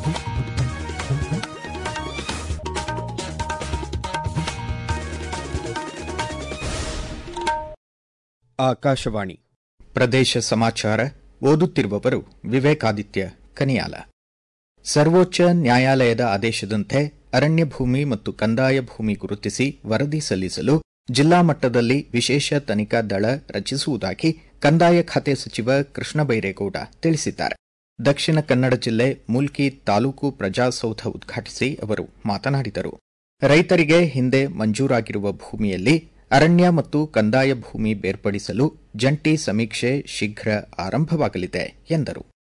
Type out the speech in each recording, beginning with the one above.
ಆಕಾಶವಾಣಿ ಪ್ರದೇಶ ಸಮಾಚಾರ ಓದುತ್ತಿರುವವರು ವಿವೇಕಾದಿತ್ಯ ಕನಿಯಾಲ ಸರ್ವೋಚ್ಚ ನ್ಯಾಯಾಲಯದ ಆದೇಶದಂತೆ ಅರಣ್ಯ ಭೂಮಿ ಮತ್ತು ಕಂದಾಯ ಭೂಮಿ ಗುರುತಿಸಿ ವರದಿ ಸಲ್ಲಿಸಲು ಜಿಲ್ಲಾ ಮಟ್ಟದಲ್ಲಿ ವಿಶೇಷ ತನಿಖಾ ದಳ ರಚಿಸುವುದಾಗಿ ಕಂದಾಯ ಖಾತೆ ಸಚಿವ ಕೃಷ್ಣ ಬೈರೇಗೌಡ ತಿಳಿಸಿದ್ದಾರೆ ದಕ್ಷಿಣ ಕನ್ನಡ ಜಿಲ್ಲೆ ಮುಲ್ಕಿ ತಾಲೂಕು ಪ್ರಜಾಸೌಧ ಉದ್ಘಾಟಿಸಿ ಅವರು ಮಾತನಾಡಿದರು ರೈತರಿಗೆ ಹಿಂದೆ ಮಂಜೂರಾಗಿರುವ ಭೂಮಿಯಲ್ಲಿ ಅರಣ್ಯ ಮತ್ತು ಕಂದಾಯ ಭೂಮಿ ಬೇರ್ಪಡಿಸಲು ಜಂಟಿ ಸಮೀಕ್ಷೆ ಶೀಘ್ರ ಆರಂಭವಾಗಲಿದೆ ಎಂದರು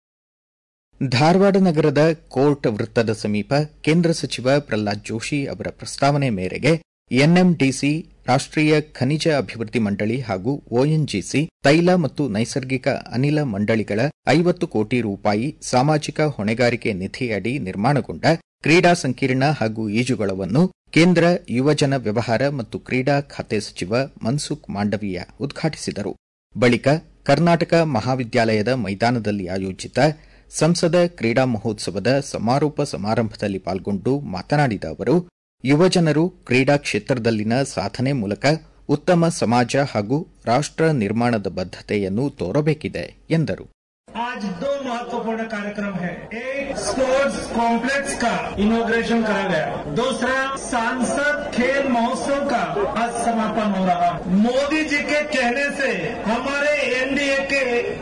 ಧಾರವಾಡ ನಗರದ ಕೋರ್ಟ್ ವೃತ್ತದ ಸಮೀಪ ಕೇಂದ್ರ ಸಚಿವ ಪ್ರಹ್ಲಾದ್ ಜೋಶಿ ಅವರ ಪ್ರಸ್ತಾವನೆ ಮೇರೆಗೆ ಎನ್ಎಂಡಿಸಿ ರಾಷ್ಟೀಯ ಖನಿಜ ಅಭಿವೃದ್ಧಿ ಮಂಡಳಿ ಹಾಗೂ ಒಎನ್ಜಿಸಿ ತೈಲ ಮತ್ತು ನೈಸರ್ಗಿಕ ಅನಿಲ ಮಂಡಳಿಗಳ ಐವತ್ತು ಕೋಟಿ ರೂಪಾಯಿ ಸಾಮಾಜಿಕ ಹೊಣೆಗಾರಿಕೆ ನಿಧಿಯಡಿ ನಿರ್ಮಾಣಗೊಂಡ ಕ್ರೀಡಾ ಸಂಕೀರ್ಣ ಹಾಗೂ ಈಜುಗೊಳವನ್ನು ಕೇಂದ್ರ ಯುವಜನ ವ್ಯವಹಾರ ಮತ್ತು ಕ್ರೀಡಾ ಖಾತೆ ಸಚಿವ ಮನ್ಸುಖ್ ಮಾಂಡವೀಯ ಉದ್ಘಾಟಿಸಿದರು ಬಳಿಕ ಕರ್ನಾಟಕ ಮಹಾವಿದ್ಯಾಲಯದ ಮೈದಾನದಲ್ಲಿ ಆಯೋಜಿತ ಸಂಸದ ಕ್ರೀಡಾ ಮಹೋತ್ಸವದ ಸಮಾರೋಪ ಸಮಾರಂಭದಲ್ಲಿ ಪಾಲ್ಗೊಂಡು ಮಾತನಾಡಿದ ಅವರು ಯುವಜನರು ಕ್ರೀಡಾ ಕ್ಷೇತ್ರದಲ್ಲಿನ ಸಾಧನೆ ಮೂಲಕ ಉತ್ತಮ ಸಮಾಜ ಹಾಗೂ ರಾಷ್ಟ ನಿರ್ಮಾಣದ ಬದ್ಧತೆಯನ್ನು ತೋರಬೇಕಿದೆ ಎಂದರು आज दो महत्वपूर्ण कार्यक्रम है एक स्पोर्ट्स कॉम्प्लेक्स का इनोग्रेशन करा गया दूसरा सांसद खेल महोत्सव का आज समापन हो रहा है मोदी जी के कहने से हमारे एनडीए के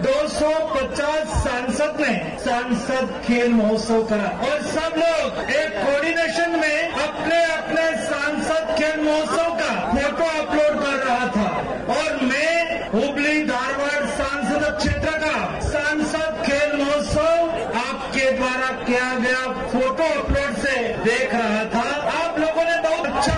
250 सांसद ने सांसद खेल महोत्सव करा और सब लोग एक कोऑर्डिनेशन में अपने अपने सांसद खेल महोत्सव का फोटो अपलोड कर रहा था और मैं हुबली धारवाड़ सांसद क्षेत्र का सांसद खेल महोत्सव आपके द्वारा किया गया फोटो अपलोड से देख रहा था आप लोगों ने बहुत अच्छा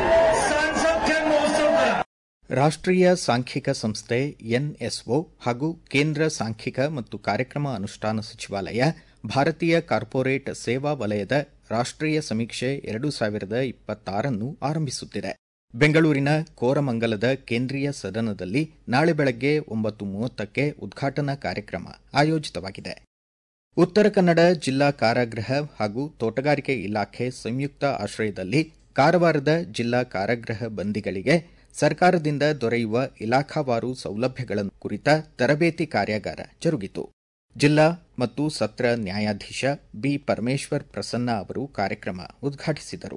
सांसद खेल महोत्सव करा ರಾಷ್ಟ್ರೀಯ ಸಾಂಖ್ಯಿಕ ಸಂಸ್ಥೆ ಎನ್ಎಸ್ಒ ಹಾಗೂ ಕೇಂದ್ರ ಸಾಂಖ್ಯಿಕ ಮತ್ತು ಕಾರ್ಯಕ್ರಮ ಅನುಷ್ಠಾನ ಸಚಿವಾಲಯ ಭಾರತೀಯ ಕಾರ್ಪೊರೇಟ್ ಸೇವಾ ವಲಯದ ರಾಷ್ಟ್ರೀಯ ಸಮೀಕ್ಷೆ ಎರಡು ಸಾವಿರದ ಇಪ್ಪತ್ತಾರನ್ನು ಆರಂಭಿಸುತ್ತಿದೆ ಬೆಂಗಳೂರಿನ ಕೋರಮಂಗಲದ ಕೇಂದ್ರೀಯ ಸದನದಲ್ಲಿ ನಾಳೆ ಬೆಳಗ್ಗೆ ಒಂಬತ್ತು ಮೂವತ್ತಕ್ಕೆ ಉದ್ಘಾಟನಾ ಕಾರ್ಯಕ್ರಮ ಆಯೋಜಿತವಾಗಿದೆ ಉತ್ತರ ಕನ್ನಡ ಜಿಲ್ಲಾ ಕಾರಾಗೃಹ ಹಾಗೂ ತೋಟಗಾರಿಕೆ ಇಲಾಖೆ ಸಂಯುಕ್ತ ಆಶ್ರಯದಲ್ಲಿ ಕಾರವಾರದ ಜಿಲ್ಲಾ ಕಾರಾಗೃಹ ಬಂದಿಗಳಿಗೆ ಸರ್ಕಾರದಿಂದ ದೊರೆಯುವ ಇಲಾಖಾವಾರು ಸೌಲಭ್ಯಗಳ ಕುರಿತ ತರಬೇತಿ ಕಾರ್ಯಾಗಾರ ಜರುಗಿತು ಜಿಲ್ಲಾ ಮತ್ತು ಸತ್ರ ನ್ಯಾಯಾಧೀಶ ಬಿ ಪರಮೇಶ್ವರ್ ಪ್ರಸನ್ನ ಅವರು ಕಾರ್ಯಕ್ರಮ ಉದ್ಘಾಟಿಸಿದರು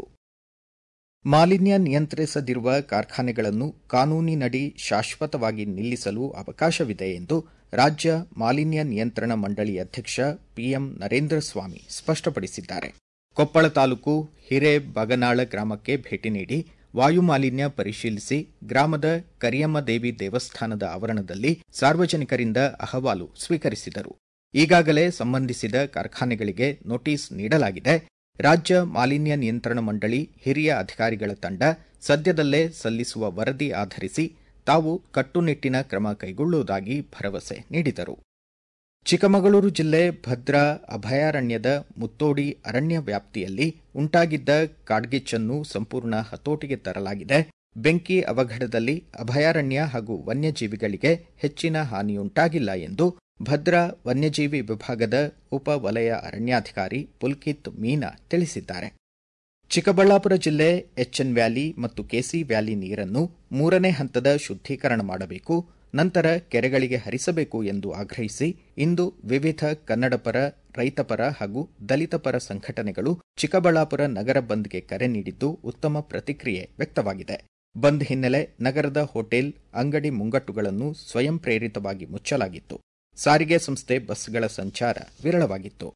ಮಾಲಿನ್ಯ ನಿಯಂತ್ರಿಸದಿರುವ ಕಾರ್ಖಾನೆಗಳನ್ನು ಕಾನೂನಿನಡಿ ಶಾಶ್ವತವಾಗಿ ನಿಲ್ಲಿಸಲು ಅವಕಾಶವಿದೆ ಎಂದು ರಾಜ್ಯ ಮಾಲಿನ್ಯ ನಿಯಂತ್ರಣ ಮಂಡಳಿ ಅಧ್ಯಕ್ಷ ಪಿಎಂ ನರೇಂದ್ರ ಸ್ವಾಮಿ ಸ್ಪಷ್ಟಪಡಿಸಿದ್ದಾರೆ ಕೊಪ್ಪಳ ತಾಲೂಕು ಹಿರೇಬಗನಾಳ ಗ್ರಾಮಕ್ಕೆ ಭೇಟಿ ನೀಡಿ ವಾಯು ಮಾಲಿನ್ಯ ಪರಿಶೀಲಿಸಿ ಗ್ರಾಮದ ಕರಿಯಮ್ಮದೇವಿ ದೇವಸ್ಥಾನದ ಆವರಣದಲ್ಲಿ ಸಾರ್ವಜನಿಕರಿಂದ ಅಹವಾಲು ಸ್ವೀಕರಿಸಿದರು ಈಗಾಗಲೇ ಸಂಬಂಧಿಸಿದ ಕಾರ್ಖಾನೆಗಳಿಗೆ ನೋಟಿಸ್ ನೀಡಲಾಗಿದೆ ರಾಜ್ಯ ಮಾಲಿನ್ಯ ನಿಯಂತ್ರಣ ಮಂಡಳಿ ಹಿರಿಯ ಅಧಿಕಾರಿಗಳ ತಂಡ ಸದ್ಯದಲ್ಲೇ ಸಲ್ಲಿಸುವ ವರದಿ ಆಧರಿಸಿ ತಾವು ಕಟ್ಟುನಿಟ್ಟಿನ ಕ್ರಮ ಕೈಗೊಳ್ಳುವುದಾಗಿ ಭರವಸೆ ನೀಡಿದರು ಚಿಕ್ಕಮಗಳೂರು ಜಿಲ್ಲೆ ಭದ್ರಾ ಅಭಯಾರಣ್ಯದ ಮುತ್ತೋಡಿ ಅರಣ್ಯ ವ್ಯಾಪ್ತಿಯಲ್ಲಿ ಉಂಟಾಗಿದ್ದ ಕಾಡ್ಗಿಚ್ಚನ್ನು ಸಂಪೂರ್ಣ ಹತೋಟಿಗೆ ತರಲಾಗಿದೆ ಬೆಂಕಿ ಅವಘಡದಲ್ಲಿ ಅಭಯಾರಣ್ಯ ಹಾಗೂ ವನ್ಯಜೀವಿಗಳಿಗೆ ಹೆಚ್ಚಿನ ಹಾನಿಯುಂಟಾಗಿಲ್ಲ ಎಂದು ಭದ್ರಾ ವನ್ಯಜೀವಿ ವಿಭಾಗದ ಉಪ ವಲಯ ಅರಣ್ಯಾಧಿಕಾರಿ ಪುಲ್ಕಿತ್ ಮೀನಾ ತಿಳಿಸಿದ್ದಾರೆ ಚಿಕ್ಕಬಳ್ಳಾಪುರ ಜಿಲ್ಲೆ ಎಚ್ಎನ್ ವ್ಯಾಲಿ ಮತ್ತು ಕೆಸಿ ವ್ಯಾಲಿ ನೀರನ್ನು ಮೂರನೇ ಹಂತದ ಶುದ್ದೀಕರಣ ಮಾಡಬೇಕು ನಂತರ ಕೆರೆಗಳಿಗೆ ಹರಿಸಬೇಕು ಎಂದು ಆಗ್ರಹಿಸಿ ಇಂದು ವಿವಿಧ ಕನ್ನಡಪರ ರೈತಪರ ಹಾಗೂ ದಲಿತ ಪರ ಸಂಘಟನೆಗಳು ಚಿಕ್ಕಬಳ್ಳಾಪುರ ನಗರ ಬಂದ್ಗೆ ಕರೆ ನೀಡಿದ್ದು ಉತ್ತಮ ಪ್ರತಿಕ್ರಿಯೆ ವ್ಯಕ್ತವಾಗಿದೆ ಬಂದ್ ಹಿನ್ನೆಲೆ ನಗರದ ಹೋಟೆಲ್ ಅಂಗಡಿ ಮುಂಗಟ್ಟುಗಳನ್ನು ಸ್ವಯಂ ಪ್ರೇರಿತವಾಗಿ ಮುಚ್ಚಲಾಗಿತ್ತು ಸಾರಿಗೆ ಸಂಸ್ಥೆ ಬಸ್ಗಳ ಸಂಚಾರ ವಿರಳವಾಗಿತ್ತು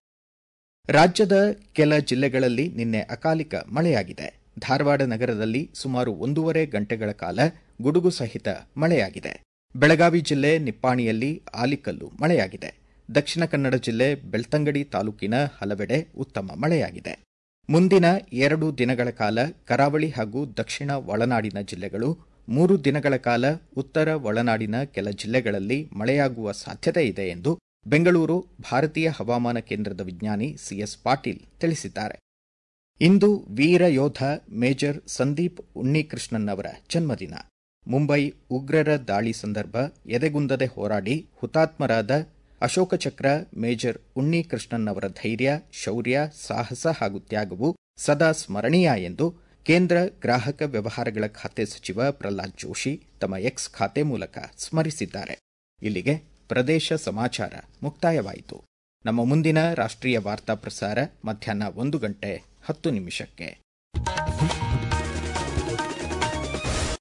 ರಾಜ್ಯದ ಕೆಲ ಜಿಲ್ಲೆಗಳಲ್ಲಿ ನಿನ್ನೆ ಅಕಾಲಿಕ ಮಳೆಯಾಗಿದೆ ಧಾರವಾಡ ನಗರದಲ್ಲಿ ಸುಮಾರು ಒಂದೂವರೆ ಗಂಟೆಗಳ ಕಾಲ ಗುಡುಗು ಸಹಿತ ಮಳೆಯಾಗಿದೆ ಬೆಳಗಾವಿ ಜಿಲ್ಲೆ ನಿಪ್ಪಾಣಿಯಲ್ಲಿ ಆಲಿಕಲ್ಲು ಮಳೆಯಾಗಿದೆ ದಕ್ಷಿಣ ಕನ್ನಡ ಜಿಲ್ಲೆ ಬೆಳ್ತಂಗಡಿ ತಾಲೂಕಿನ ಹಲವೆಡೆ ಉತ್ತಮ ಮಳೆಯಾಗಿದೆ ಮುಂದಿನ ಎರಡು ದಿನಗಳ ಕಾಲ ಕರಾವಳಿ ಹಾಗೂ ದಕ್ಷಿಣ ಒಳನಾಡಿನ ಜಿಲ್ಲೆಗಳು ಮೂರು ದಿನಗಳ ಕಾಲ ಉತ್ತರ ಒಳನಾಡಿನ ಕೆಲ ಜಿಲ್ಲೆಗಳಲ್ಲಿ ಮಳೆಯಾಗುವ ಸಾಧ್ಯತೆ ಇದೆ ಎಂದು ಬೆಂಗಳೂರು ಭಾರತೀಯ ಹವಾಮಾನ ಕೇಂದ್ರದ ವಿಜ್ಞಾನಿ ಸಿಎಸ್ ಪಾಟೀಲ್ ತಿಳಿಸಿದ್ದಾರೆ ಇಂದು ವೀರ ಯೋಧ ಮೇಜರ್ ಸಂದೀಪ್ ಉನ್ನಿಕೃಷ್ಣನ್ ಅವರ ಜನ್ಮದಿನ ಮುಂಬೈ ಉಗ್ರರ ದಾಳಿ ಸಂದರ್ಭ ಎದೆಗುಂದದೆ ಹೋರಾಡಿ ಹುತಾತ್ಮರಾದ ಅಶೋಕ ಚಕ್ರ ಮೇಜರ್ ಉಣ್ಣಿ ಕೃಷ್ಣನ್ ಅವರ ಧೈರ್ಯ ಶೌರ್ಯ ಸಾಹಸ ಹಾಗೂ ತ್ಯಾಗವು ಸದಾ ಸ್ಮರಣೀಯ ಎಂದು ಕೇಂದ್ರ ಗ್ರಾಹಕ ವ್ಯವಹಾರಗಳ ಖಾತೆ ಸಚಿವ ಪ್ರಹ್ಲಾದ್ ಜೋಶಿ ತಮ್ಮ ಎಕ್ಸ್ ಖಾತೆ ಮೂಲಕ ಸ್ಮರಿಸಿದ್ದಾರೆ ಇಲ್ಲಿಗೆ ಪ್ರದೇಶ ಸಮಾಚಾರ ಮುಕ್ತಾಯವಾಯಿತು ನಮ್ಮ ಮುಂದಿನ ರಾಷ್ಟ್ರೀಯ ವಾರ್ತಾ ಪ್ರಸಾರ ಮಧ್ಯಾಹ್ನ ಒಂದು ಗಂಟೆ ಹತ್ತು ನಿಮಿಷಕ್ಕೆ